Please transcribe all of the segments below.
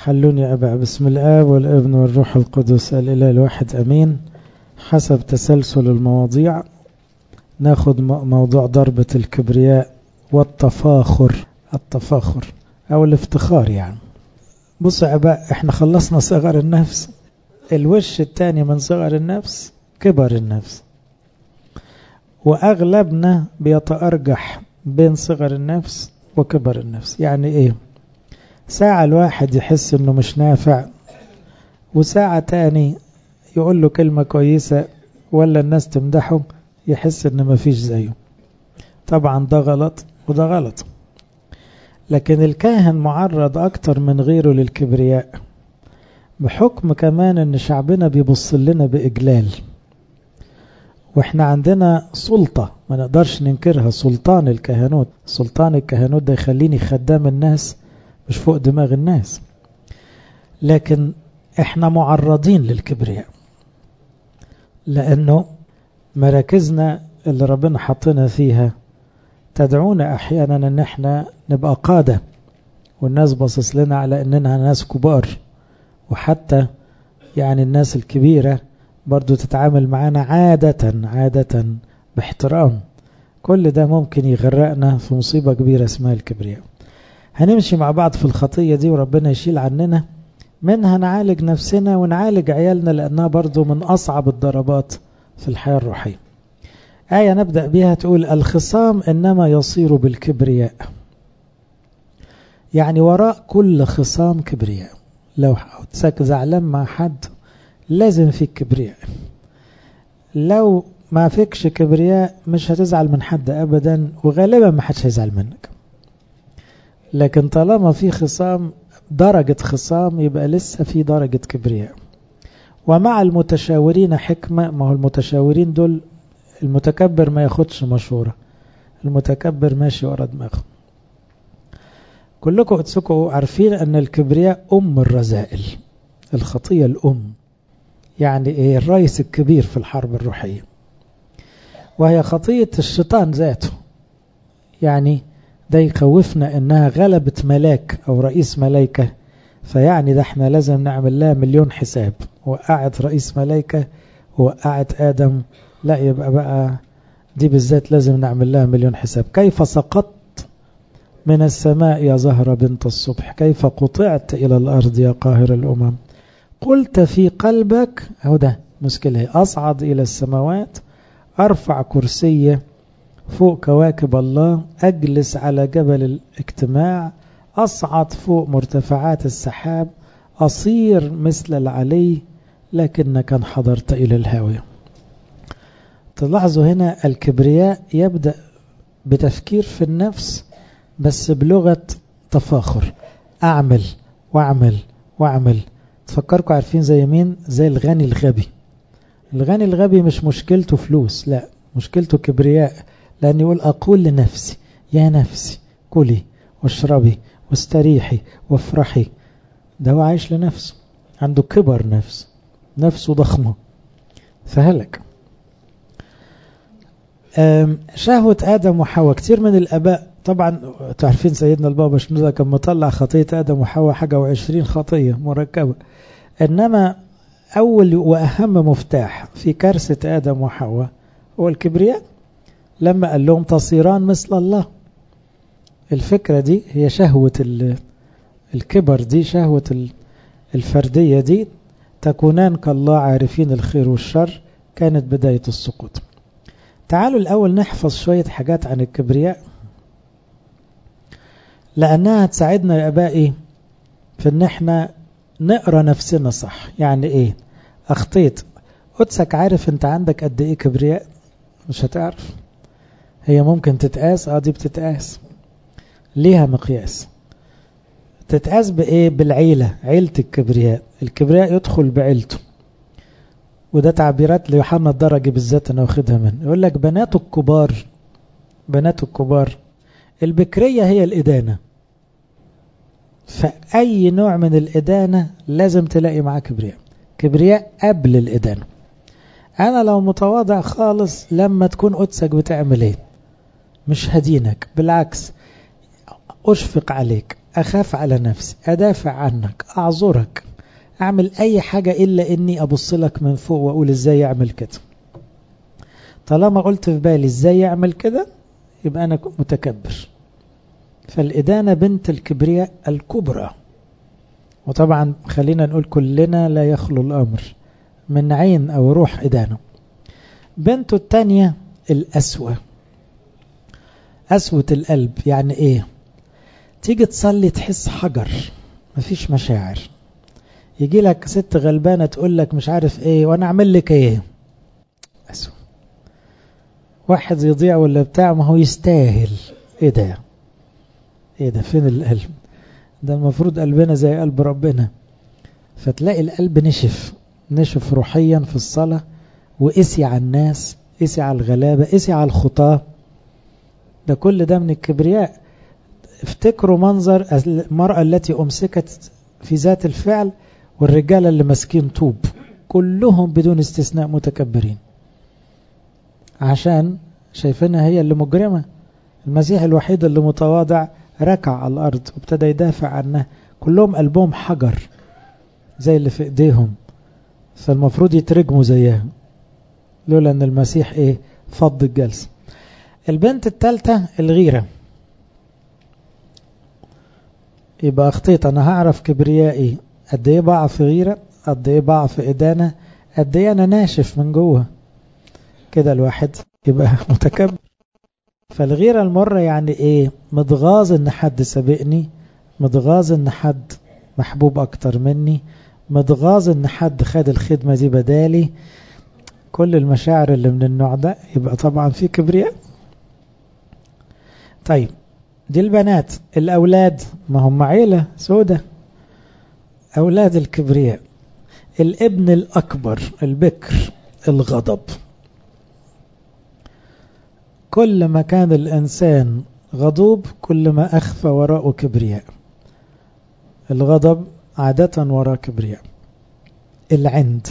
حلوني أبع بسم الآب والابن والروح القدس الإله الواحد أمين حسب تسلسل المواضيع ناخد موضوع ضربة الكبرياء والتفاخر التفاخر أو الافتخار يعني بصوا يا أباء احنا خلصنا صغر النفس الوش الثاني من صغر النفس كبر النفس وأغلبنا بيتأرجح بين صغر النفس وكبر النفس يعني ايه ساعة الواحد يحس انه مش نافع وساعة تاني يقول له كلمة كويسة ولا الناس تمدحه يحس ان مفيش زيه طبعا ده غلط وده غلط لكن الكاهن معرض اكتر من غيره للكبرياء بحكم كمان ان شعبنا بيبص لنا باجلال واحنا عندنا سلطة ما نقدرش ننكرها سلطان الكهنوت سلطان الكهنوت ده يخليني خدام الناس مش فوق دماغ الناس لكن احنا معرضين للكبرياء لانه مراكزنا اللي ربنا حطنا فيها تدعونا احيانا ان احنا نبقى قادة والناس باصص لنا على اننا ناس كبار وحتى يعني الناس الكبيرة برضو تتعامل معانا عادة عادة باحترام كل ده ممكن يغرقنا في مصيبة كبيرة اسمها الكبرياء هنمشي مع بعض في الخطية دي وربنا يشيل عننا منها نعالج نفسنا ونعالج عيالنا لأنها برضو من أصعب الضربات في الحياة الروحية آية نبدأ بها تقول الخصام إنما يصير بالكبرياء يعني وراء كل خصام كبرياء لو تسك زعلان مع حد لازم فيك كبرياء لو ما فيكش كبرياء مش هتزعل من حد أبدا وغالبا ما حدش هيزعل منك لكن طالما في خصام درجة خصام يبقى لسه في درجة كبرياء ومع المتشاورين حكمة ما هو المتشاورين دول المتكبر ما ياخدش مشورة المتكبر ماشي ورا دماغه كلكم اتسكوا عارفين ان الكبرياء ام الرذائل الخطية الام يعني ايه الرئيس الكبير في الحرب الروحية وهي خطية الشيطان ذاته يعني ده يخوفنا انها غلبت ملاك او رئيس ملايكة فيعني ده احنا لازم نعمل لها مليون حساب وقعت رئيس ملايكة وقعت ادم لا يبقى بقى دي بالذات لازم نعمل لها مليون حساب كيف سقطت من السماء يا زهرة بنت الصبح كيف قطعت إلى الأرض يا قاهر الأمم قلت في قلبك أهو ده مشكلة أصعد إلى السماوات أرفع كرسي فوق كواكب الله أجلس على جبل الاجتماع أصعد فوق مرتفعات السحاب أصير مثل العلي لكنك انحدرت إلى الهاوية تلاحظوا هنا الكبرياء يبدأ بتفكير في النفس بس بلغة تفاخر أعمل وأعمل وأعمل تفكركم عارفين زي مين زي الغني الغبي الغني الغبي مش مشكلته فلوس لا مشكلته كبرياء لأن يقول أقول لنفسي يا نفسي كلي واشربي واستريحي وافرحي ده هو عايش لنفسه عنده كبر نفس نفسه ضخمة فهلك شهوة آدم وحواء كتير من الآباء طبعا تعرفين سيدنا البابا شنودة كان مطلع خطية آدم وحواء حاجة وعشرين خطية مركبة إنما أول وأهم مفتاح في كارثة آدم وحواء هو الكبرياء لما قال لهم تصيران مثل الله الفكرة دي هي شهوة الكبر دي شهوة الفردية دي تكونان كالله عارفين الخير والشر كانت بداية السقوط تعالوا الأول نحفظ شوية حاجات عن الكبرياء لأنها تساعدنا يا أبائي في أن احنا نقرأ نفسنا صح يعني إيه أخطيت قدسك عارف أنت عندك قد إيه كبرياء مش هتعرف هي ممكن تتقاس اه دي بتتقاس ليها مقياس تتقاس بإيه بالعيلة عيلة الكبرياء الكبرياء يدخل بعيلته وده تعبيرات ليوحنا الدرجي بالذات انا واخدها منه يقول لك بنات الكبار بنات الكبار البكرية هي الإدانة فأي نوع من الإدانة لازم تلاقي معاه كبرياء كبرياء قبل الإدانة أنا لو متواضع خالص لما تكون قدسك بتعمل إيه مش هدينك بالعكس أشفق عليك أخاف على نفسي أدافع عنك أعذرك أعمل أي حاجة إلا إني أبص لك من فوق وأقول إزاي يعمل كده طالما قلت في بالي إزاي يعمل كده يبقى أنا متكبر فالإدانة بنت الكبرياء الكبرى وطبعا خلينا نقول كلنا لا يخلو الأمر من عين أو روح إدانة بنته التانية الأسوة أسوة القلب يعني إيه تيجي تصلي تحس حجر مفيش مشاعر يجي لك ست غلبانة تقول لك مش عارف إيه وأنا أعمل لك إيه أسوة واحد يضيع ولا بتاع ما هو يستاهل إيه ده إيه ده فين القلب ده المفروض قلبنا زي قلب ربنا فتلاقي القلب نشف نشف روحيا في الصلاة وقسي على الناس قسي على الغلابة قسي على الخطاة ده كل ده من الكبرياء افتكروا منظر المرأة التي أمسكت في ذات الفعل والرجال اللي ماسكين طوب كلهم بدون استثناء متكبرين عشان شايفينها هي اللي مجرمة المسيح الوحيد اللي متواضع ركع على الأرض وابتدى يدافع عنها كلهم قلبهم حجر زي اللي في ايديهم فالمفروض يترجموا زيها لولا ان المسيح ايه فض الجلسة البنت الثالثة الغيرة يبقى اخطيت انا هعرف كبريائي قد ايه بقع في غيرة قد ايه بقع في ادانة قد ايه انا ناشف من جوه كده الواحد يبقى متكبر فالغيرة المرة يعني ايه متغاظ ان حد سابقني متغاظ ان حد محبوب اكتر مني متغاظ ان حد خد الخدمة دي بدالي كل المشاعر اللي من النوع ده يبقى طبعا في كبرياء طيب دي البنات الأولاد ما هم عيلة سودة أولاد الكبرياء الابن الأكبر البكر الغضب كل ما كان الإنسان غضوب كل ما أخفى وراءه كبرياء الغضب عادة وراء كبرياء العند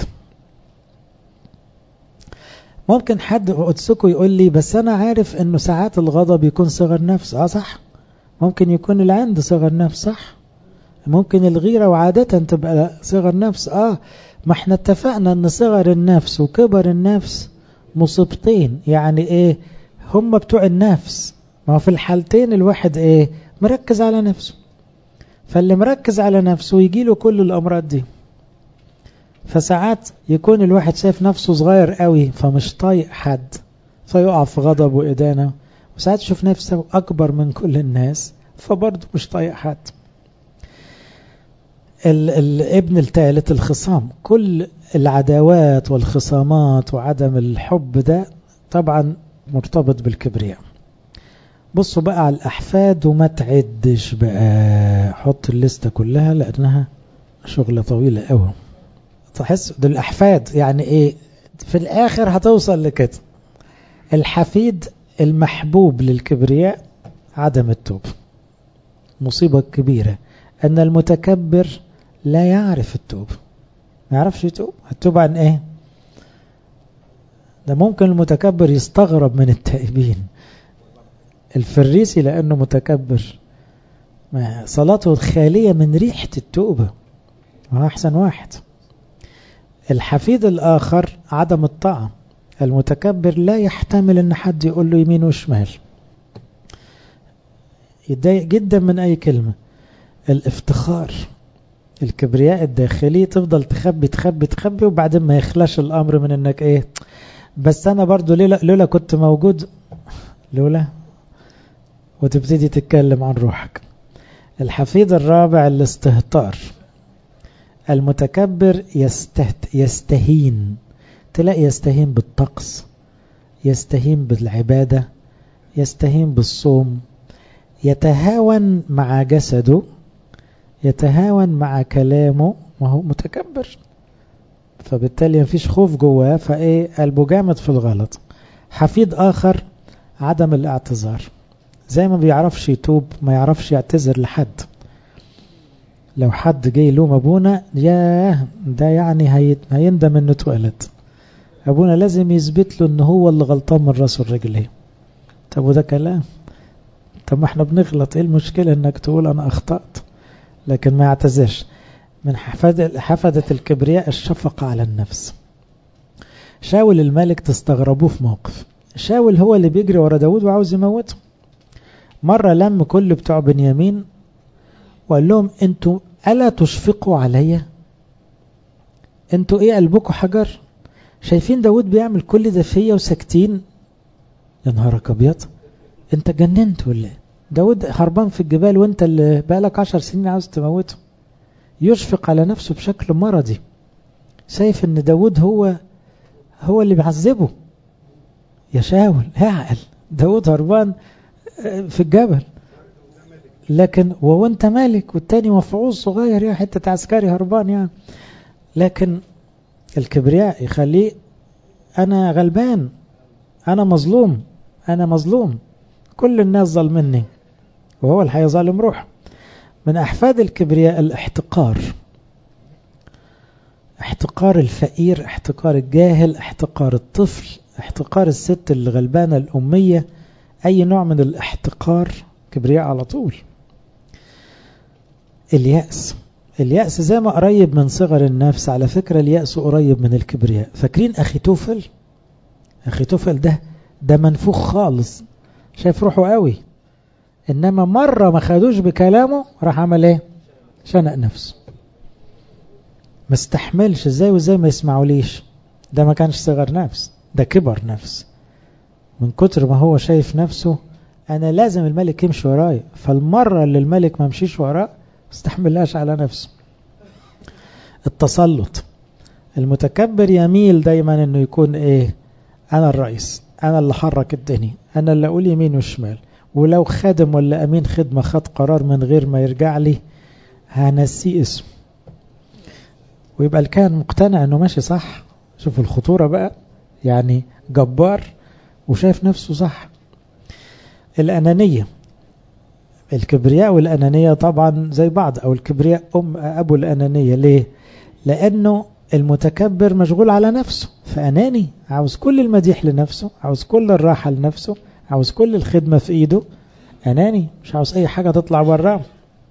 ممكن حد قدسكم يقول لي بس أنا عارف أنه ساعات الغضب يكون صغر نفس آه صح ممكن يكون العند صغر نفس صح ممكن الغيرة وعادة تبقى صغر نفس آه ما احنا اتفقنا أن صغر النفس وكبر النفس مصيبتين يعني ايه هم بتوع النفس ما هو في الحالتين الواحد ايه مركز على نفسه فاللي مركز على نفسه يجي له كل الأمراض دي فساعات يكون الواحد شايف نفسه صغير قوي فمش طايق حد فيقع في غضب وإدانة وساعات يشوف نفسه أكبر من كل الناس فبرضه مش طايق حد الابن الثالث الخصام كل العداوات والخصامات وعدم الحب ده طبعا مرتبط بالكبرياء بصوا بقى على الأحفاد وما تعدش بقى حط الليستة كلها لأنها شغلة طويلة قوي تحس دول الأحفاد يعني إيه في الآخر هتوصل لكده الحفيد المحبوب للكبرياء عدم التوب مصيبة كبيرة أن المتكبر لا يعرف التوب ما يعرفش يتوب التوب عن إيه ده ممكن المتكبر يستغرب من التائبين الفريسي لأنه متكبر صلاته خالية من ريحة التوبة وهو أحسن واحد الحفيد الآخر عدم الطاعة المتكبر لا يحتمل أن حد يقول له يمين وشمال يتضايق جدا من أي كلمة الافتخار الكبرياء الداخلي تفضل تخبي تخبي تخبي وبعدين ما يخلاش الأمر من أنك إيه بس أنا برضو لولا, لولا كنت موجود لولا وتبتدي تتكلم عن روحك الحفيد الرابع الاستهتار المتكبر يستهت يستهين تلاقي يستهين بالطقس يستهين بالعبادة يستهين بالصوم يتهاون مع جسده يتهاون مع كلامه وهو متكبر فبالتالي مفيش خوف جواه فايه قلبه جامد في الغلط حفيد اخر عدم الاعتذار زي ما بيعرفش يتوب ما يعرفش يعتذر لحد لو حد جاي يلوم ابونا ياه ده يعني هيندم انه اتولد ابونا لازم يثبت له ان هو اللي غلطان من راسه الرجلين طب وده كلام طب ما احنا بنغلط ايه المشكلة انك تقول انا اخطأت لكن ما يعتذرش من حفدة الكبرياء الشفقة على النفس شاول الملك تستغربوه في موقف شاول هو اللي بيجري ورا داود وعاوز يموته مرة لم كل بتوع بنيامين وقال لهم انتوا ألا تشفقوا عليا انتوا ايه قلبكم حجر شايفين داود بيعمل كل ده فيا وساكتين يا نهارك ابيض انت جننت ولا ايه داود هربان في الجبال وانت اللي بقالك عشر سنين عاوز تموته يشفق على نفسه بشكل مرضي شايف ان داود هو هو اللي بيعذبه يا شاول اعقل داود هربان في الجبل لكن وهو انت مالك والتاني مفعوص صغير يا حتة عسكري هربان يعني لكن الكبرياء يخليه انا غلبان انا مظلوم انا مظلوم كل الناس ظلمني وهو اللي هيظلم روحه من احفاد الكبرياء الاحتقار احتقار الفقير احتقار الجاهل احتقار الطفل احتقار الست الغلبانة الأمية أي نوع من الاحتقار كبرياء على طول اليأس اليأس زي ما قريب من صغر النفس على فكرة اليأس قريب من الكبرياء فاكرين أخي توفل أخي توفل ده ده منفوخ خالص شايف روحه قوي إنما مرة ما خدوش بكلامه راح عمل ايه شنق نفسه ما استحملش ازاي وازاي ما يسمعوليش ده ما كانش صغر نفس ده كبر نفس من كتر ما هو شايف نفسه انا لازم الملك يمشي ورايا فالمرة اللي الملك ما مشيش وراه استحملهاش على نفسه التسلط المتكبر يميل دايما انه يكون ايه انا الرئيس انا اللي حرك الدنيا انا اللي اقول يمين وشمال ولو خادم ولا امين خدمة خد قرار من غير ما يرجع لي هنسيه اسمه ويبقى الكاهن مقتنع انه ماشي صح شوفوا الخطورة بقى يعني جبار وشايف نفسه صح الأنانية الكبرياء والأنانية طبعا زي بعض أو الكبرياء أم أبو الأنانية ليه لأنه المتكبر مشغول على نفسه فأناني عاوز كل المديح لنفسه عاوز كل الراحة لنفسه عاوز كل الخدمة في إيده أناني مش عاوز أي حاجة تطلع براه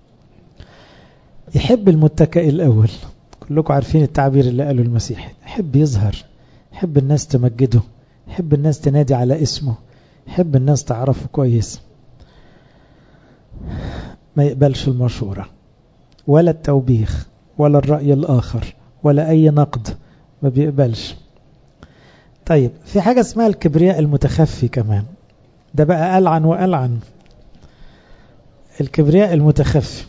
يحب المتكئ الأول كلكم عارفين التعبير اللي قاله المسيح يحب يظهر يحب الناس تمجده يحب الناس تنادي على اسمه يحب الناس تعرفه كويس ما يقبلش المشورة ولا التوبيخ ولا الرأي الآخر ولا أي نقد ما بيقبلش طيب في حاجة اسمها الكبرياء المتخفي كمان ده بقى ألعن وألعن الكبرياء المتخفي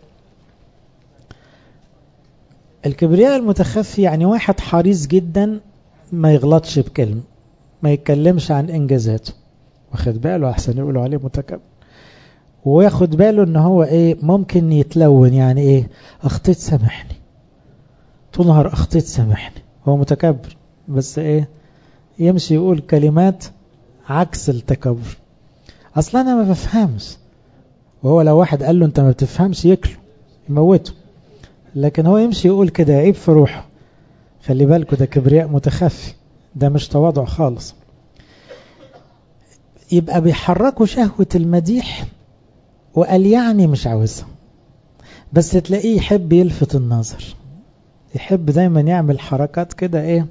الكبرياء المتخفي يعني واحد حريص جدا ما يغلطش بكلمة ما يتكلمش عن إنجازاته واخد باله أحسن يقولوا عليه متكبر وياخد باله ان هو ايه ممكن يتلون يعني ايه اخطيت سامحني طول نهار اخطيت سامحني هو متكبر بس ايه يمشي يقول كلمات عكس التكبر اصلا انا ما بفهمش وهو لو واحد قال له انت ما بتفهمش يكله يموته لكن هو يمشي يقول كده عيب في روحه خلي بالكوا ده كبرياء متخفي ده مش تواضع خالص يبقى بيحركوا شهوة المديح وقال يعني مش عاوزها بس تلاقيه يحب يلفت النظر يحب دايما يعمل حركات كده ايه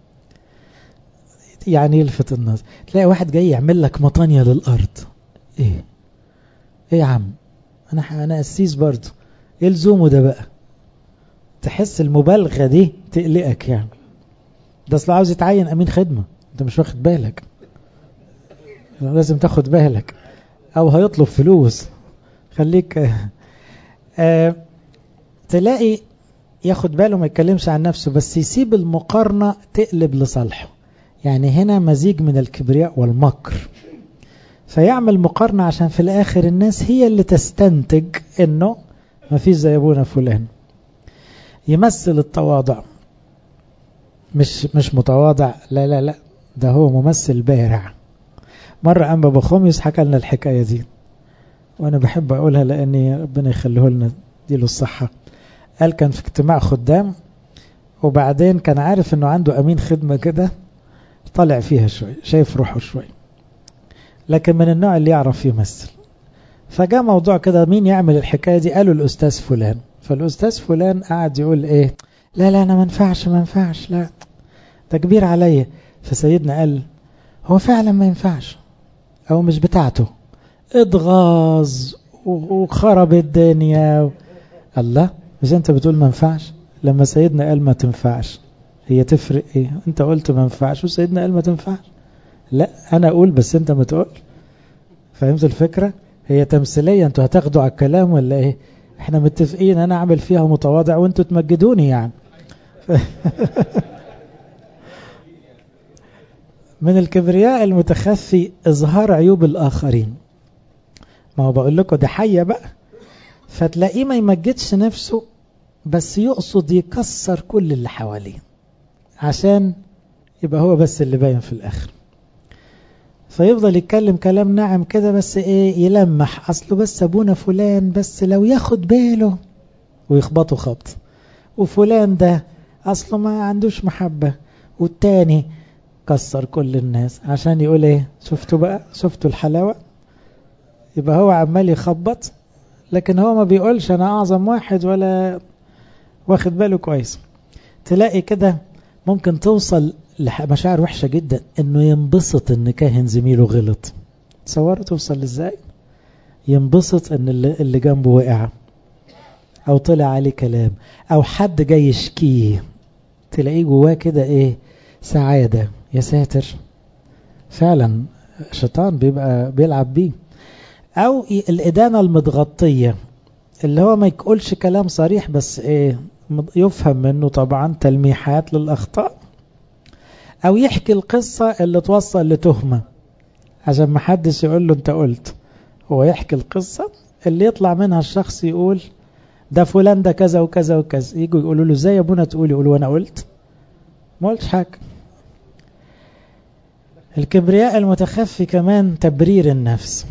يعني يلفت النظر تلاقي واحد جاي يعمل لك مطانية للأرض ايه ايه يا عم انا انا قسيس برضه ايه لزومه ده بقى تحس المبالغة دي تقلقك يعني ده اصل عاوز يتعين امين خدمة انت مش واخد بالك لازم تاخد بالك او هيطلب فلوس خليك آه آه تلاقي ياخد باله ما يتكلمش عن نفسه بس يسيب المقارنة تقلب لصالحه يعني هنا مزيج من الكبرياء والمكر فيعمل مقارنة عشان في الآخر الناس هي اللي تستنتج انه ما فيش زي ابونا فلان يمثل التواضع مش مش متواضع لا لا لا ده هو ممثل بارع مرة أنبا بخوميس حكى لنا الحكاية دي وأنا بحب أقولها لأني ربنا يخليه لنا ديله الصحة قال كان في اجتماع خدام وبعدين كان عارف أنه عنده أمين خدمة كده طلع فيها شوي شايف روحه شوي لكن من النوع اللي يعرف يمثل فجاء موضوع كده مين يعمل الحكاية دي قالوا الأستاذ فلان فالأستاذ فلان قعد يقول إيه لا لا أنا ما ينفعش ما ينفعش لا ده كبير عليا فسيدنا قال هو فعلا ما ينفعش أو مش بتاعته اتغاظ وخرب الدنيا و... الله مش انت بتقول ما ينفعش لما سيدنا قال ما تنفعش هي تفرق ايه انت قلت ما ينفعش وسيدنا قال ما تنفعش لا انا اقول بس انت ما تقول فهمت الفكرة هي تمثيلية انتوا هتاخدوا على الكلام ولا ايه احنا متفقين انا اعمل فيها متواضع وانتوا تمجدوني يعني من الكبرياء المتخفي اظهار عيوب الاخرين ما هو بقول لكم ده حية بقى فتلاقيه ما يمجدش نفسه بس يقصد يكسر كل اللي حواليه عشان يبقى هو بس اللي باين في الاخر فيفضل يتكلم كلام ناعم كده بس ايه يلمح اصله بس ابونا فلان بس لو ياخد باله ويخبطه خبط وفلان ده اصله ما عندوش محبة والتاني كسر كل الناس عشان يقول ايه شفتوا بقى شفتوا الحلاوة يبقى هو عمال يخبط لكن هو ما بيقولش انا اعظم واحد ولا واخد باله كويس تلاقي كده ممكن توصل لمشاعر وحشة جدا انه ينبسط ان كاهن زميله غلط تصوروا توصل ازاي ينبسط ان اللي, اللي جنبه وقع او طلع عليه كلام او حد جاي يشكيه تلاقيه جواه كده ايه سعادة يا ساتر فعلا شيطان بيبقى بيلعب بيه او الادانة المتغطية اللي هو ما يقولش كلام صريح بس ايه يفهم منه طبعا تلميحات للاخطاء او يحكي القصة اللي توصل لتهمة عشان ما حدش يقول له انت قلت هو يحكي القصة اللي يطلع منها الشخص يقول ده فلان ده كذا وكذا وكذا يجوا يقولوا له ازاي يا ابونا تقول يقولوا وانا قلت ما قلتش حاجة الكبرياء المتخفي كمان تبرير النفس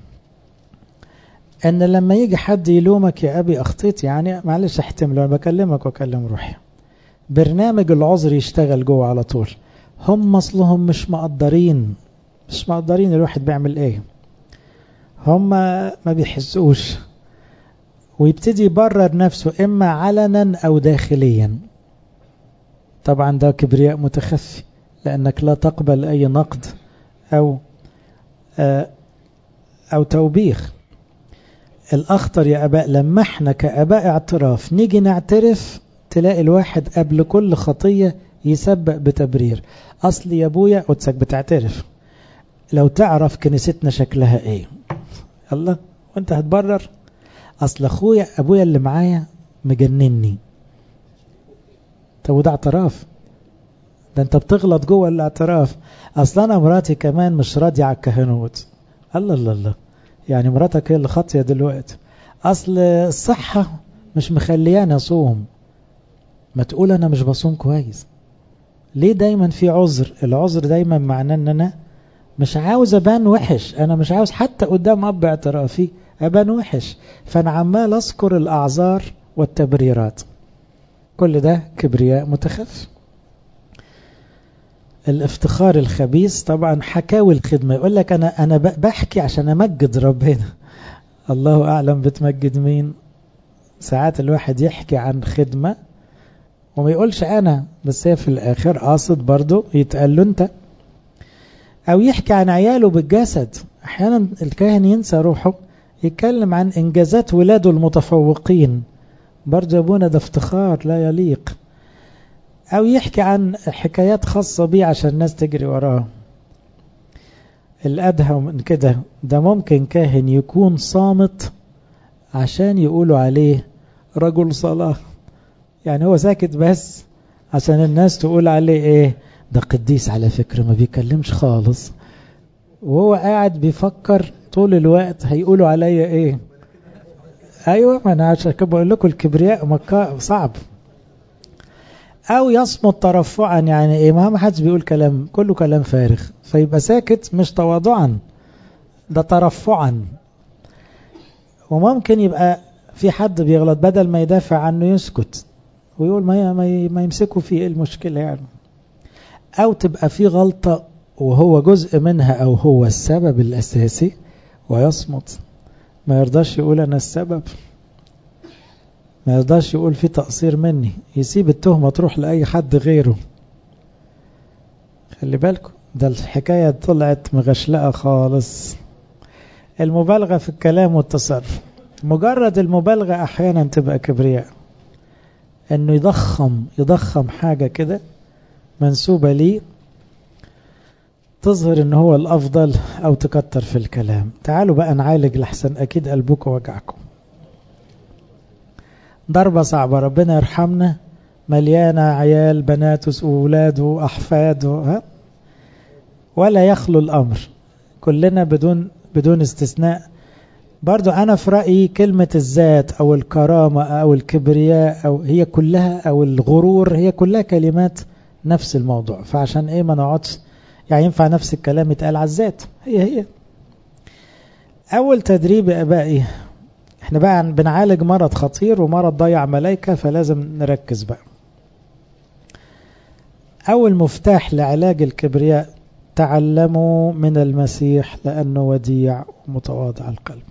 ان لما يجي حد يلومك يا ابي اخطيت يعني معلش احتمله انا بكلمك واكلم روحي برنامج العذر يشتغل جوه على طول هم اصلهم مش مقدرين مش مقدرين الواحد بيعمل ايه هم ما بيحسوش ويبتدي يبرر نفسه اما علنا او داخليا طبعا ده كبرياء متخفي لانك لا تقبل اي نقد او او توبيخ الاخطر يا اباء لما احنا كاباء اعتراف نيجي نعترف تلاقي الواحد قبل كل خطية يسبق بتبرير اصل يا ابويا قدسك بتعترف لو تعرف كنيستنا شكلها ايه الله وانت هتبرر اصل اخويا ابويا اللي معايا مجنني طب وده اعتراف ده انت بتغلط جوه الاعتراف اصل انا مراتي كمان مش راضيه على الكهنوت الله الله الله يعني مراتك هي اللي خاطيه دلوقتي اصل الصحه مش مخلياني اصوم ما تقول انا مش بصوم كويس ليه دايما في عذر العذر دايما معناه ان انا مش عاوز ابان وحش انا مش عاوز حتى قدام اب اعترافي ابان وحش فانا عمال اذكر الاعذار والتبريرات كل ده كبرياء متخفي الافتخار الخبيث طبعا حكاوي الخدمة يقول لك أنا أنا بحكي عشان أمجد ربنا الله أعلم بتمجد مين ساعات الواحد يحكي عن خدمة وما يقولش أنا بس هي في الآخر قاصد برضه يتقال له أنت أو يحكي عن عياله بالجسد أحيانا الكاهن ينسى روحه يتكلم عن إنجازات ولاده المتفوقين برضه أبونا ده افتخار لا يليق أو يحكي عن حكايات خاصة بيه عشان الناس تجري وراه الأدهى من كده ده ممكن كاهن يكون صامت عشان يقولوا عليه رجل صلاة يعني هو ساكت بس عشان الناس تقول عليه ايه ده قديس على فكرة ما بيكلمش خالص وهو قاعد بيفكر طول الوقت هيقولوا عليا ايه ايوه ما انا عشان كده بقول لكم الكبرياء مكا صعب او يصمت ترفعا يعني ايه ما حدش بيقول كلام كله كلام فارغ فيبقى ساكت مش تواضعا ده ترفعا وممكن يبقى في حد بيغلط بدل ما يدافع عنه يسكت ويقول ما ما يمسكوا فيه المشكلة يعني او تبقى في غلطة وهو جزء منها او هو السبب الاساسي ويصمت ما يرضاش يقول أنا السبب ما يرضاش يقول في تقصير مني يسيب التهمة تروح لأي حد غيره خلي بالكم ده الحكاية طلعت مغشلقة خالص المبالغة في الكلام والتصرف مجرد المبالغة أحيانا تبقى كبرياء انه يضخم يضخم حاجة كده منسوبة ليه تظهر ان هو الافضل او تكتر في الكلام تعالوا بقى نعالج لحسن اكيد قلبكم وجعكم ضربة صعبة ربنا يرحمنا مليانة عيال بنات وولاد واحفاد ها ولا يخلو الامر كلنا بدون بدون استثناء برضو أنا في رأيي كلمة الذات أو الكرامة أو الكبرياء أو هي كلها أو الغرور هي كلها كلمات نفس الموضوع فعشان إيه ما نقعدش يعني ينفع نفس الكلام يتقال على الذات هي هي أول تدريب يا أبائي احنا بقى بنعالج مرض خطير ومرض ضيع ملايكة فلازم نركز بقى أول مفتاح لعلاج الكبرياء تعلموا من المسيح لأنه وديع ومتواضع القلب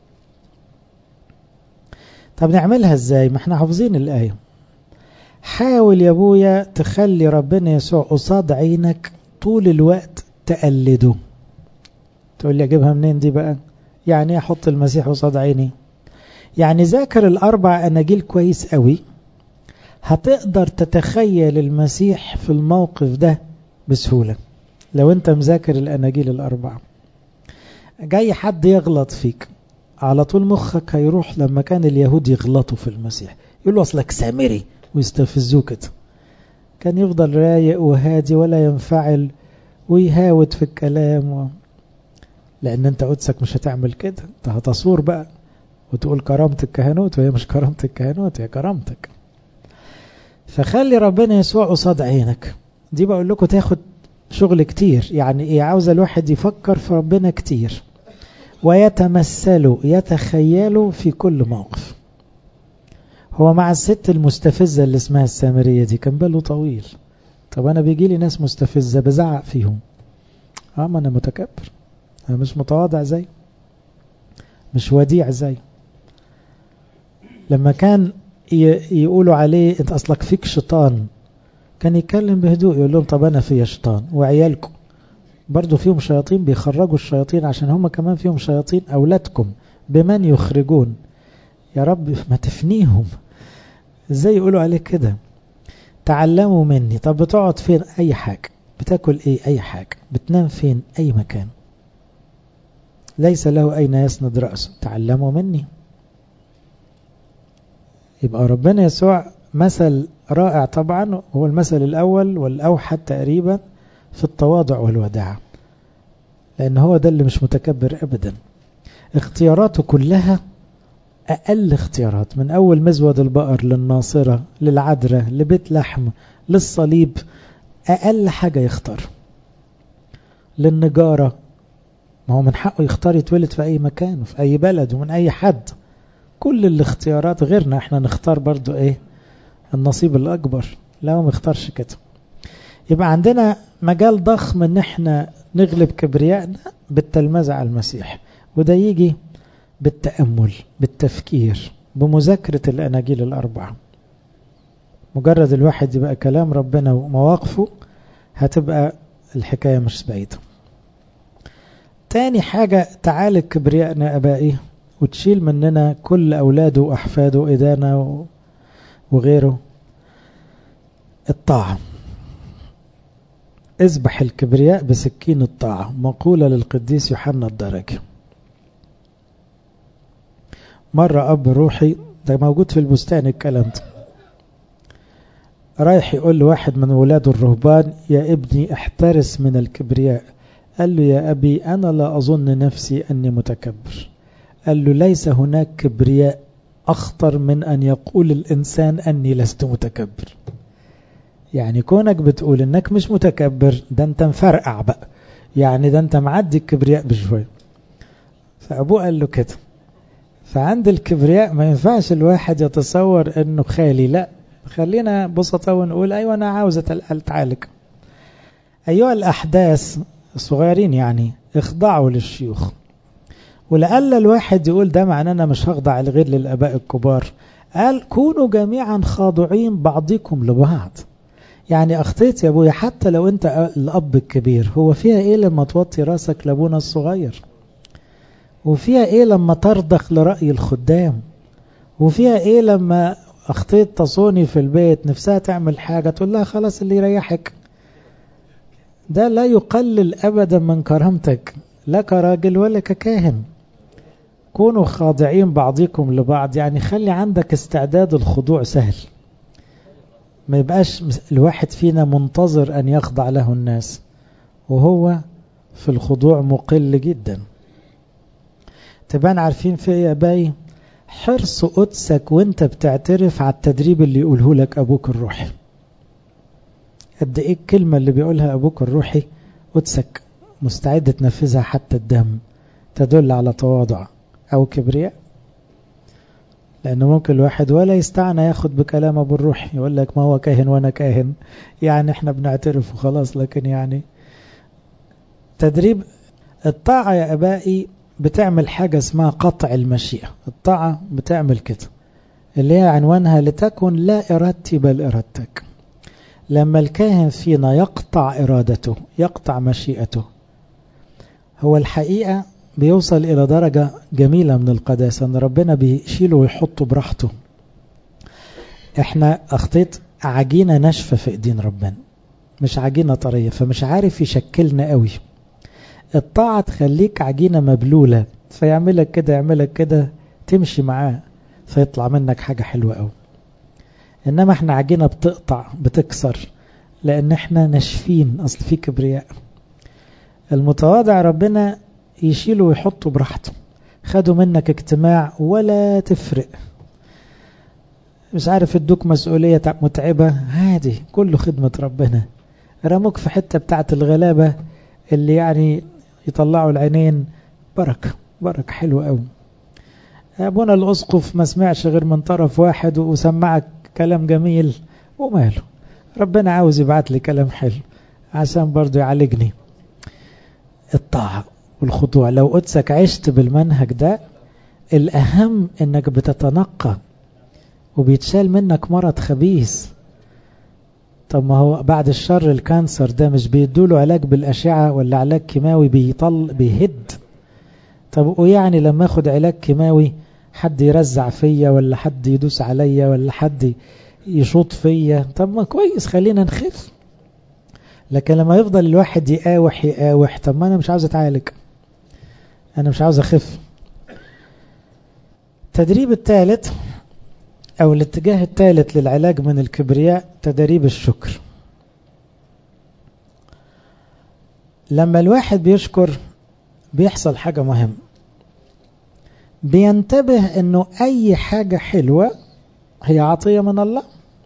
طب نعملها ازاي ما احنا حافظين الآية حاول يا ابويا تخلي ربنا يسوع قصاد عينك طول الوقت تقلده تقول لي اجيبها منين دي بقى يعني احط المسيح قصاد عيني يعني ذاكر الاربع اناجيل كويس قوي هتقدر تتخيل المسيح في الموقف ده بسهولة لو انت مذاكر الاناجيل الاربعة جاي حد يغلط فيك على طول مخك هيروح لما كان اليهود يغلطوا في المسيح يقول له اصلك سامري ويستفزوه كده كان يفضل رايق وهادي ولا ينفعل ويهاود في الكلام و... لان انت قدسك مش هتعمل كده انت هتصور بقى وتقول كرامة الكهنوت وهي مش كرامة الكهنوت هي كرامتك فخلي ربنا يسوع قصاد عينك دي بقول لكم تاخد شغل كتير يعني ايه عاوز الواحد يفكر في ربنا كتير ويتمثلوا يتخيلوا في كل موقف هو مع الست المستفزة اللي اسمها السامرية دي كان باله طويل طب أنا بيجي لي ناس مستفزة بزعق فيهم اه ما أنا متكبر أنا مش متواضع زي مش وديع زي لما كان يقولوا عليه انت أصلك فيك شيطان كان يتكلم بهدوء يقول لهم طب أنا فيا شيطان وعيالكم برضو فيهم شياطين بيخرجوا الشياطين عشان هم كمان فيهم شياطين أولادكم بمن يخرجون يا رب ما تفنيهم ازاي يقولوا عليك كده تعلموا مني طب بتقعد فين اي حاجة بتاكل ايه اي حاجة بتنام فين اي مكان ليس له اين يسند رأسه تعلموا مني يبقى ربنا يسوع مثل رائع طبعا هو المثل الاول والاوحد تقريبا في التواضع والوداعة لان هو ده اللي مش متكبر ابدا اختياراته كلها أقل اختيارات من أول مزود البقر للناصرة للعذراء لبيت لحم للصليب أقل حاجة يختار للنجارة ما هو من حقه يختار يتولد في أي مكان وفي أي بلد ومن أي حد كل الاختيارات غيرنا احنا نختار برضو ايه النصيب الأكبر لا ما اختارش كده يبقى عندنا مجال ضخم ان احنا نغلب كبريائنا بالتلمذة على المسيح وده يجي بالتأمل بالتفكير بمذاكرة الأناجيل الأربعة مجرد الواحد يبقى كلام ربنا ومواقفه هتبقى الحكاية مش بعيدة تاني حاجة تعالج كبريائنا أبائي وتشيل مننا كل أولاده وأحفاده إدانا وغيره الطاعة اذبح الكبرياء بسكين الطاعة مقولة للقديس يوحنا الدرجي مرة أب روحي ده موجود في البستان الكلام ده رايح يقول لواحد من ولاده الرهبان يا ابني احترس من الكبرياء قال له يا أبي أنا لا أظن نفسي أني متكبر قال له ليس هناك كبرياء أخطر من أن يقول الإنسان أني لست متكبر يعني كونك بتقول أنك مش متكبر ده أنت مفرقع بقى يعني ده أنت معدي الكبرياء بشوية فأبوه قال له كده فعند الكبرياء ما ينفعش الواحد يتصور انه خالي لا خلينا بسطة ونقول ايوه انا عاوز اتعالج ايها الاحداث الصغيرين يعني اخضعوا للشيوخ ولألا الواحد يقول ده معناه أنا مش هخضع الغير للآباء الكبار قال كونوا جميعا خاضعين بعضكم لبعض يعني أخطيت يا أبويا حتى لو أنت الأب الكبير هو فيها إيه لما توطي راسك لأبونا الصغير وفيها إيه لما ترضخ لرأي الخدام وفيها إيه لما أخطيت تصوني في البيت نفسها تعمل حاجة تقول لها خلاص اللي يريحك ده لا يقلل أبدا من كرامتك لا كراجل ولا ككاهن كونوا خاضعين بعضكم لبعض يعني خلي عندك استعداد الخضوع سهل ما يبقاش الواحد فينا منتظر أن يخضع له الناس وهو في الخضوع مقل جدا تبان عارفين في ايه يا باي حرص قدسك وانت بتعترف على التدريب اللي يقوله لك أبوك الروحي قد ايه الكلمة اللي بيقولها أبوك الروحي قدسك مستعد تنفذها حتى الدم تدل على تواضع أو كبرياء لأنه ممكن الواحد ولا يستعنى ياخد بكلام أبو الروح يقول لك ما هو كاهن وأنا كاهن يعني احنا بنعترف وخلاص لكن يعني تدريب الطاعة يا أبائي بتعمل حاجة اسمها قطع المشيئة الطاعة بتعمل كده اللي هي عنوانها لتكن لا إرادتي بل إرادتك لما الكاهن فينا يقطع إرادته يقطع مشيئته هو الحقيقة بيوصل إلى درجة جميلة من القداسة أن ربنا بيشيله ويحطه براحته احنا أخطيت عجينة ناشفة في إيدين ربنا مش عجينة طرية فمش عارف يشكلنا قوي الطاعة تخليك عجينة مبلولة فيعملك كده يعملك كده تمشي معاه فيطلع منك حاجة حلوة قوي إنما احنا عجينة بتقطع بتكسر لأن احنا ناشفين أصل في كبرياء المتواضع ربنا يشيله ويحطه براحته خدوا منك اجتماع ولا تفرق مش عارف ادوك مسؤولية متعبة عادي كله خدمة ربنا رموك في حتة بتاعت الغلابة اللي يعني يطلعوا العينين بركة بركة حلوة قوي ابونا الاسقف ما سمعش غير من طرف واحد وسمعك كلام جميل وماله ربنا عاوز يبعت لي كلام حلو عشان برضو يعالجني الطاعة والخضوع لو قدسك عشت بالمنهج ده الأهم انك بتتنقى وبيتشال منك مرض خبيث طب ما هو بعد الشر الكانسر ده مش بيدوله علاج بالأشعة ولا علاج كيماوي بيطل بيهد طب ويعني لما اخد علاج كيماوي حد يرزع فيا ولا حد يدوس عليا ولا حد يشوط فيا طب ما كويس خلينا نخف لكن لما يفضل الواحد يقاوح يقاوح طب ما انا مش عاوز اتعالج انا مش عاوز اخف التدريب الثالث او الاتجاه الثالث للعلاج من الكبرياء تدريب الشكر لما الواحد بيشكر بيحصل حاجة مهمة بينتبه انه اي حاجة حلوة هي عطية من الله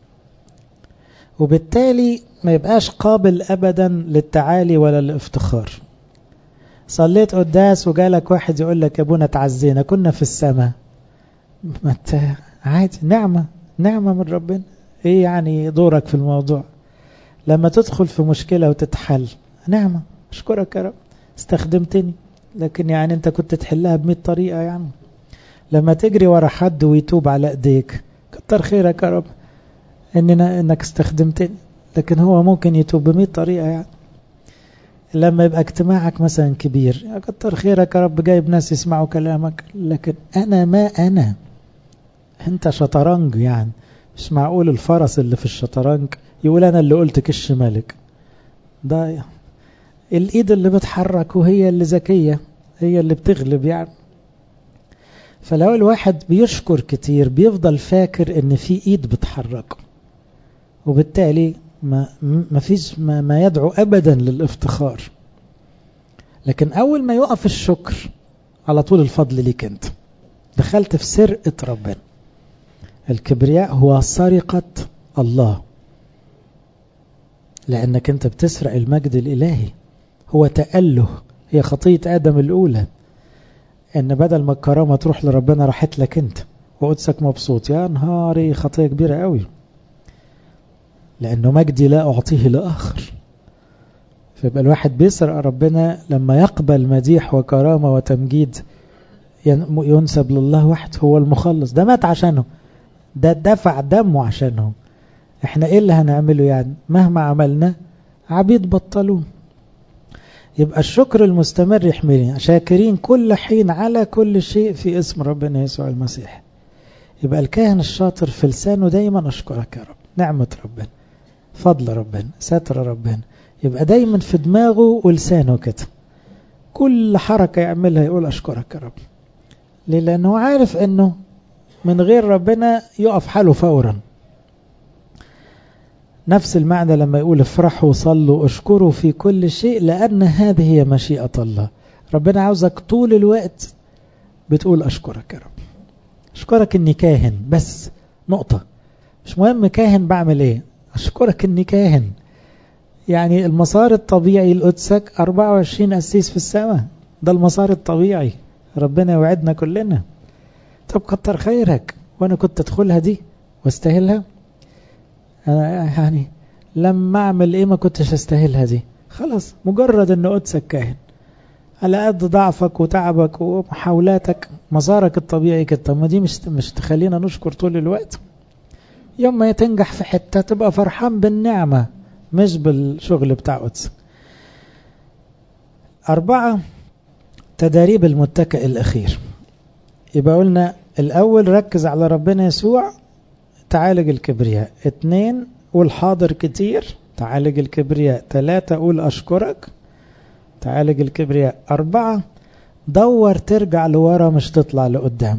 وبالتالي ما يبقاش قابل ابدا للتعالي ولا الافتخار صليت قداس وجالك واحد يقول لك يا ابونا تعزينا كنا في السماء ما انت عادي نعمة نعمة من ربنا ايه يعني دورك في الموضوع لما تدخل في مشكلة وتتحل نعمة اشكرك يا رب استخدمتني لكن يعني انت كنت تحلها بمئة طريقة يعني لما تجري ورا حد ويتوب على ايديك كتر خيرك يا رب اننا انك استخدمتني لكن هو ممكن يتوب بمئة طريقة يعني لما يبقى اجتماعك مثلا كبير كتر خيرك يا رب جايب ناس يسمعوا كلامك لكن انا ما انا انت شطرنج يعني مش معقول الفرس اللي في الشطرنج يقول انا اللي قلت كش ملك ده يعني الايد اللي بتحرك وهي اللي ذكية هي اللي بتغلب يعني فلو الواحد بيشكر كتير بيفضل فاكر ان في ايد بتحرك وبالتالي ما, ما فيش ما, ما يدعو ابدا للافتخار لكن اول ما يقف الشكر على طول الفضل ليك انت دخلت في سرقة ربنا الكبرياء هو سرقة الله لأنك أنت بتسرق المجد الإلهي هو تأله هي خطية آدم الأولى أن بدل ما الكرامة تروح لربنا راحت لك أنت وقدسك مبسوط يا نهاري خطية كبيرة قوي لأنه مجدي لا أعطيه لآخر فيبقى الواحد بيسرق ربنا لما يقبل مديح وكرامة وتمجيد ينسب لله وحده هو المخلص ده مات عشانه ده دفع دمه عشانه احنا ايه اللي هنعمله يعني مهما عملنا عبيد بطلون يبقى الشكر المستمر يحملنا شاكرين كل حين على كل شيء في اسم ربنا يسوع المسيح يبقى الكاهن الشاطر في لسانه دايما أشكرك يا رب نعمة ربنا فضل ربنا ستر ربنا يبقى دايما في دماغه ولسانه كده كل حركة يعملها يقول أشكرك يا رب ليه لأنه عارف أنه من غير ربنا يقف حاله فورا نفس المعنى لما يقول افرحوا صلوا اشكروا في كل شيء لأن هذه هي مشيئة الله ربنا عاوزك طول الوقت بتقول أشكرك يا رب أشكرك أني كاهن بس نقطة مش مهم كاهن بعمل ايه أشكرك أني كاهن يعني المسار الطبيعي لقدسك 24 أسيس في السماء ده المسار الطبيعي ربنا يوعدنا كلنا طب كتر خيرك وانا كنت ادخلها دي واستاهلها انا يعني لما اعمل ايه ما كنتش استاهلها دي خلاص مجرد ان قدسك كاهن على قد ضعفك وتعبك ومحاولاتك مسارك الطبيعي كده طب ما دي مش مش تخلينا نشكر طول الوقت يوم ما تنجح في حته تبقى فرحان بالنعمه مش بالشغل بتاع قدسك أربعة تداريب المتكئ الأخير يبقى قلنا الأول ركز على ربنا يسوع تعالج الكبرياء اتنين قول حاضر كتير تعالج الكبرياء تلاتة قول أشكرك تعالج الكبرياء أربعة دور ترجع لورا مش تطلع لقدام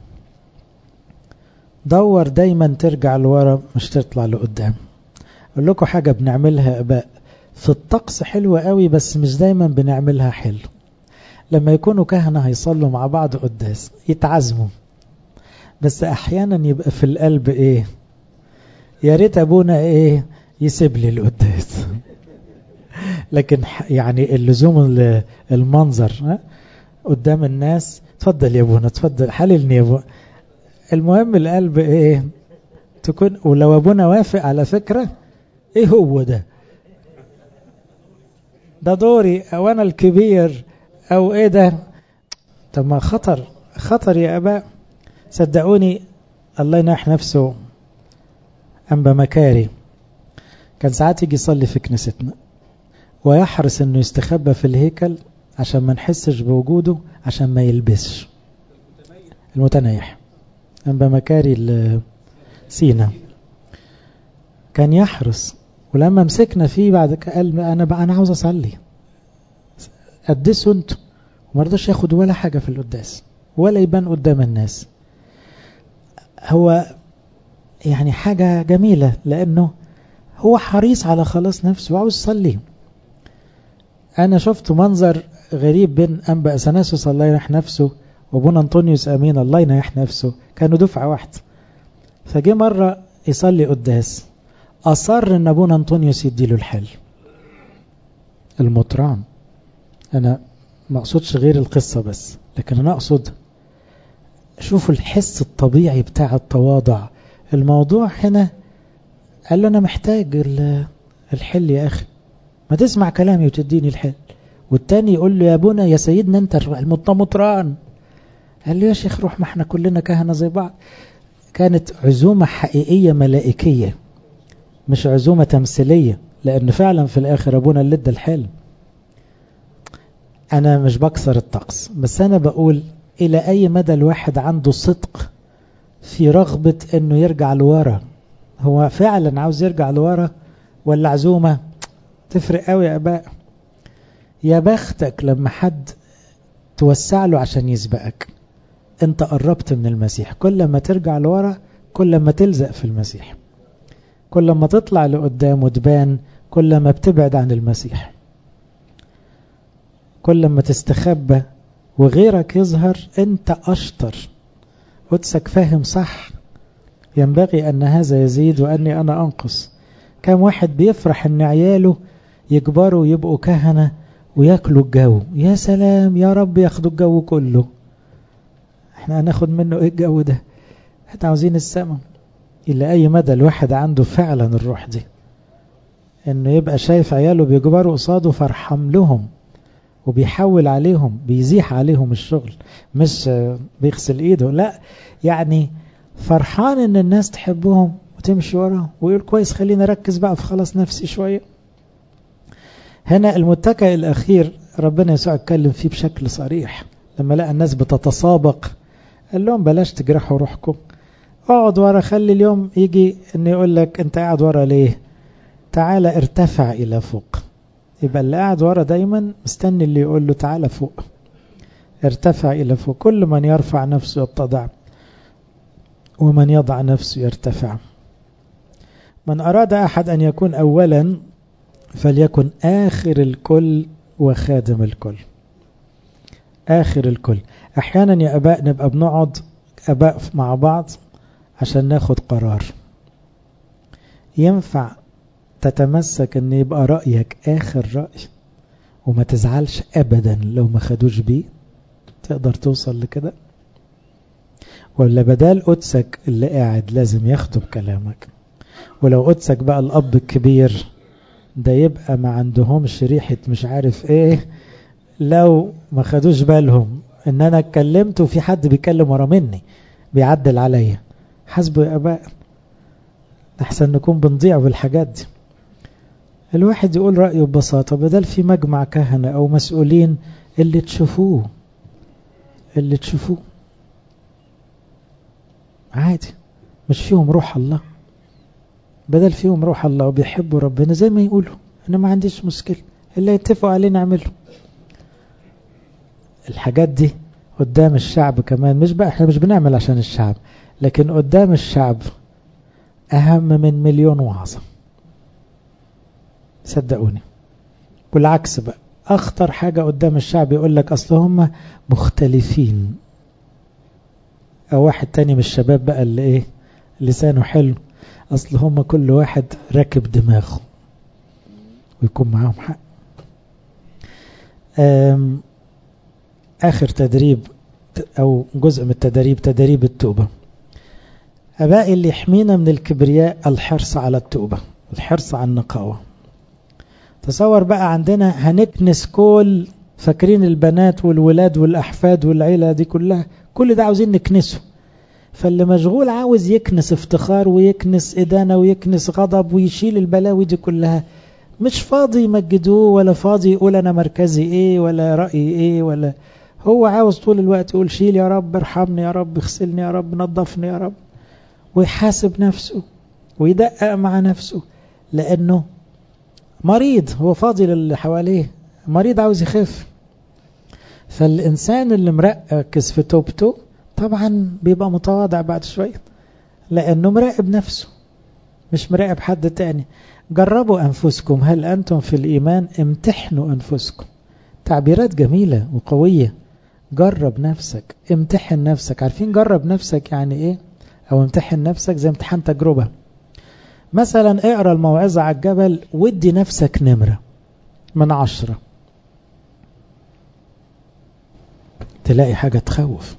دور دايما ترجع لورا مش تطلع لقدام أقول لكم حاجة بنعملها أباء في الطقس حلوة قوي بس مش دايما بنعملها حلو لما يكونوا كهنة هيصلوا مع بعض قداس يتعزموا بس أحيانا يبقى في القلب إيه يا ريت أبونا إيه يسيب لي القداس لكن يعني اللزوم المنظر قدام الناس تفضل يا ابونا تفضل حللني يا ابونا المهم القلب ايه تكون ولو ابونا وافق على فكرة ايه هو ده ده دوري او انا الكبير او ايه ده طب ما خطر خطر يا اباء صدقوني الله يناح نفسه انبا مكاري كان ساعات يجي يصلي في كنيستنا ويحرص انه يستخبى في الهيكل عشان ما نحسش بوجوده عشان ما يلبسش المتنيح انبا مكاري سينا كان يحرص ولما مسكنا فيه بعد قال انا بقى انا عاوز اصلي قدسوا انتوا وما رضاش ياخد ولا حاجه في القداس ولا يبان قدام الناس هو يعني حاجه جميله لانه هو حريص على خلاص نفسه وعاوز يصلي انا شفت منظر غريب بين انبا اثناسوس الله يريح نفسه وابونا انطونيوس امين الله يريح نفسه كانوا دفعه واحده فجه مره يصلي قداس اصر ان ابونا انطونيوس يديله الحل المطران انا ما اقصدش غير القصه بس لكن انا اقصد شوفوا الحس الطبيعي بتاع التواضع الموضوع هنا قال له انا محتاج الحل يا اخي ما تسمع كلامي وتديني الحل والتاني يقول له يا ابونا يا سيدنا انت المطران قال له يا شيخ روح ما احنا كلنا كهنه زي بعض كانت عزومه حقيقيه ملائكيه مش عزومه تمثيليه لان فعلا في الاخر ابونا اللي ادى الحل انا مش بكسر الطقس بس انا بقول الى اي مدى الواحد عنده صدق في رغبه انه يرجع لورا هو فعلا عاوز يرجع لورا ولا عزومه تفرق قوي يا اباء يا بختك لما حد توسع له عشان يسبقك انت قربت من المسيح كل ما ترجع لورا كل ما تلزق في المسيح كل ما تطلع لقدام وتبان كل ما بتبعد عن المسيح كل ما تستخبى وغيرك يظهر انت اشطر قدسك فاهم صح ينبغي ان هذا يزيد واني انا انقص كم واحد بيفرح ان عياله يكبروا ويبقوا كهنه وياكلوا الجو يا سلام يا رب ياخدوا الجو كله احنا هناخد منه ايه الجو ده احنا عاوزين السماء الى اي مدى الواحد عنده فعلا الروح دي انه يبقى شايف عياله بيكبروا قصاده فرحم لهم وبيحول عليهم بيزيح عليهم الشغل مش بيغسل ايده لا يعني فرحان ان الناس تحبهم وتمشي وراهم ويقول كويس خليني اركز بقى في خلاص نفسي شوية هنا المتكئ الاخير ربنا يسوع اتكلم فيه بشكل صريح لما لقى الناس بتتسابق قال لهم بلاش تجرحوا روحكم اقعد ورا خلي اليوم يجي ان يقول لك انت قاعد ورا ليه تعالى ارتفع الى فوق يبقى اللي قاعد ورا دايما مستني اللي يقول له تعالى فوق ارتفع الى فوق كل من يرفع نفسه يتضع ومن يضع نفسه يرتفع من أراد أحد أن يكون أولا فليكن آخر الكل وخادم الكل آخر الكل أحيانا يا أباء نبقى بنقعد أباء مع بعض عشان ناخد قرار ينفع تتمسك أن يبقى رأيك آخر رأي وما تزعلش أبدا لو ما خدوش بيه تقدر توصل لكده ولا بدال قدسك اللي قاعد لازم ياخدوا بكلامك ولو قدسك بقى الأب الكبير ده يبقى ما عندهمش ريحة مش عارف ايه لو ما خدوش بالهم ان انا اتكلمت وفي حد بيتكلم ورا مني بيعدل عليا حسبوا يا اباء احسن نكون بنضيع بالحاجات دي الواحد يقول رأيه ببساطة بدل في مجمع كهنة او مسؤولين اللي تشوفوه اللي تشوفوه عادي مش فيهم روح الله بدل فيهم روح الله وبيحبوا ربنا زي ما يقولوا انا ما عنديش مشكلة اللي يتفقوا عليه نعمله الحاجات دي قدام الشعب كمان مش بقى احنا مش بنعمل عشان الشعب لكن قدام الشعب اهم من مليون وعظة صدقوني والعكس بقى اخطر حاجة قدام الشعب يقول لك اصل هم مختلفين او واحد تاني من الشباب بقى اللي ايه لسانه حلو اصل هم كل واحد راكب دماغه ويكون معاهم حق اخر تدريب او جزء من التدريب تدريب التوبة ابائي اللي يحمينا من الكبرياء الحرص على التوبة الحرص على النقاوة تصور بقى عندنا هنكنس كل فاكرين البنات والولاد والاحفاد والعيلة دي كلها كل ده عاوزين نكنسه فاللي مشغول عاوز يكنس افتخار ويكنس إدانة ويكنس غضب ويشيل البلاوي دي كلها مش فاضي يمجدوه ولا فاضي يقول أنا مركزي إيه ولا رأيي إيه ولا هو عاوز طول الوقت يقول شيل يا رب ارحمني يا رب اغسلني يا رب نظفني يا رب ويحاسب نفسه ويدقق مع نفسه لأنه مريض هو فاضي للي حواليه مريض عاوز يخف فالإنسان اللي مركز في توبته طبعا بيبقى متواضع بعد شوية لأنه مراقب نفسه مش مراقب حد تاني جربوا أنفسكم هل أنتم في الإيمان امتحنوا أنفسكم تعبيرات جميلة وقوية جرب نفسك امتحن نفسك عارفين جرب نفسك يعني ايه او امتحن نفسك زي امتحان تجربة مثلا اقرأ الموعظة على الجبل ودي نفسك نمرة من عشرة تلاقي حاجة تخوف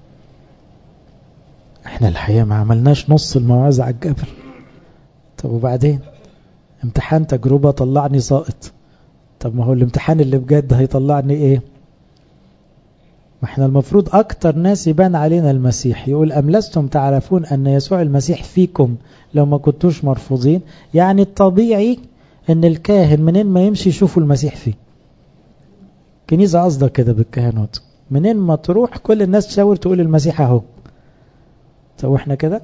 احنا الحقيقة ما عملناش نص الموعظة على الجبل طب وبعدين امتحان تجربة طلعني ساقط طب ما هو الامتحان اللي بجد هيطلعني ايه ما احنا المفروض اكتر ناس يبان علينا المسيح يقول ام لستم تعرفون ان يسوع المسيح فيكم لو ما كنتوش مرفوضين يعني الطبيعي ان الكاهن منين ما يمشي يشوفوا المسيح فيه كنيسة قصده كده بالكهنوت منين ما تروح كل الناس تشاور تقول المسيح اهو طب احنا كده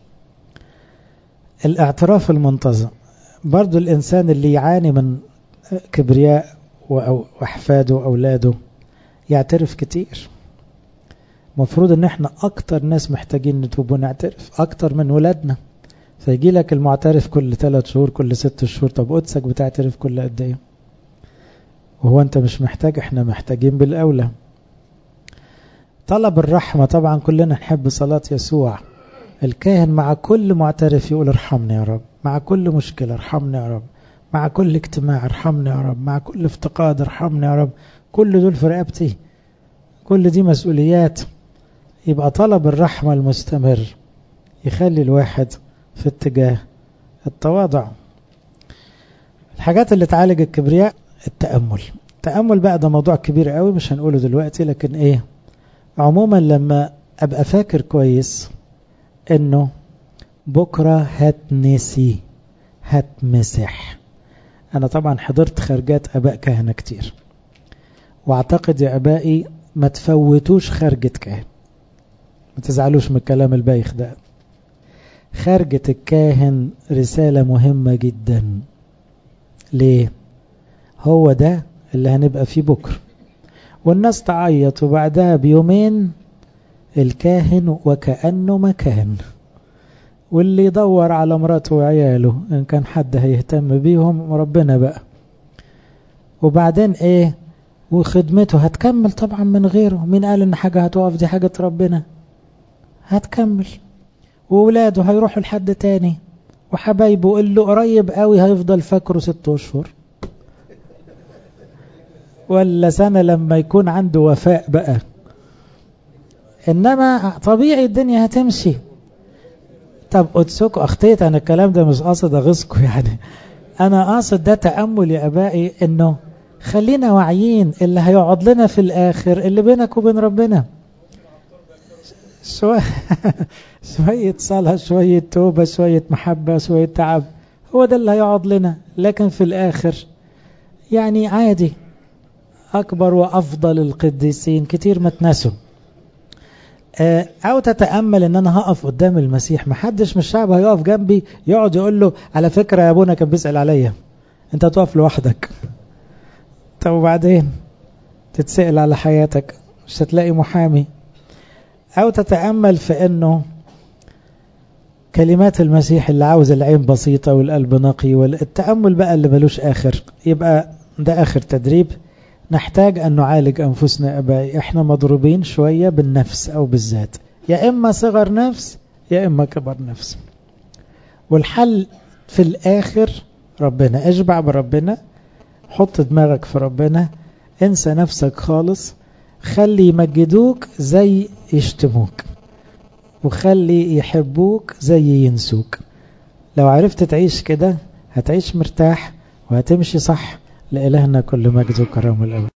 الاعتراف المنتظم برضو الانسان اللي يعاني من كبرياء واحفاده واولاده يعترف كتير مفروض ان احنا اكتر ناس محتاجين نتوب ونعترف اكتر من ولادنا فيجي لك المعترف كل ثلاث شهور كل ست شهور طب قدسك بتعترف كل قد ايه وهو انت مش محتاج احنا محتاجين بالاولى طلب الرحمة طبعا كلنا نحب صلاة يسوع الكاهن مع كل معترف يقول ارحمني يا رب مع كل مشكلة ارحمني يا رب مع كل اجتماع ارحمني يا رب مع كل افتقاد ارحمني يا رب كل دول في رقبتي كل دي مسؤوليات يبقى طلب الرحمة المستمر يخلي الواحد في اتجاه التواضع الحاجات اللي تعالج الكبرياء التأمل التأمل بقى ده موضوع كبير قوي مش هنقوله دلوقتي لكن ايه عموما لما ابقى فاكر كويس انه بكرة هتنسي هتمسح انا طبعا حضرت خرجات اباء كهنة كتير واعتقد يا ابائي ما تفوتوش خرجة كاهن ما تزعلوش من الكلام البايخ ده خرجة الكاهن رسالة مهمة جدا ليه هو ده اللي هنبقى فيه بكرة والناس تعيط وبعدها بيومين الكاهن وكأنه مكان واللي يدور على مراته وعياله ان كان حد هيهتم بيهم ربنا بقى وبعدين ايه وخدمته هتكمل طبعا من غيره مين قال ان حاجة هتقف دي حاجة ربنا هتكمل وولاده هيروحوا لحد تاني وحبايبه اللي قريب قوي هيفضل فاكره ست اشهر ولا سنة لما يكون عنده وفاء بقى انما طبيعي الدنيا هتمشي طب قدسكم اخطيت انا الكلام ده مش قاصد اغيظكم يعني انا قاصد ده تأمل يا ابائي انه خلينا واعيين اللي هيقعد لنا في الاخر اللي بينك وبين ربنا شوية شوية صلاة شوية توبة شوية محبة شوية تعب هو ده اللي هيقعد لنا لكن في الآخر يعني عادي أكبر وأفضل القديسين كتير ما تنسوا أو تتأمل إن أنا هقف قدام المسيح محدش من الشعب هيقف جنبي يقعد يقول له على فكرة يا أبونا كان بيسأل عليا أنت هتقف لوحدك طب وبعدين تتسأل على حياتك مش هتلاقي محامي أو تتأمل في أنه كلمات المسيح اللي عاوز العين بسيطة والقلب نقي والتأمل بقى اللي ملوش آخر يبقى ده آخر تدريب نحتاج أن نعالج أنفسنا أبائي إحنا مضروبين شوية بالنفس أو بالذات يا إما صغر نفس يا إما كبر نفس والحل في الآخر ربنا اشبع بربنا حط دماغك في ربنا انسى نفسك خالص خلي يمجدوك زي يشتموك وخلي يحبوك زي ينسوك لو عرفت تعيش كده هتعيش مرتاح وهتمشي صح لإلهنا كل مجد وكرم الأول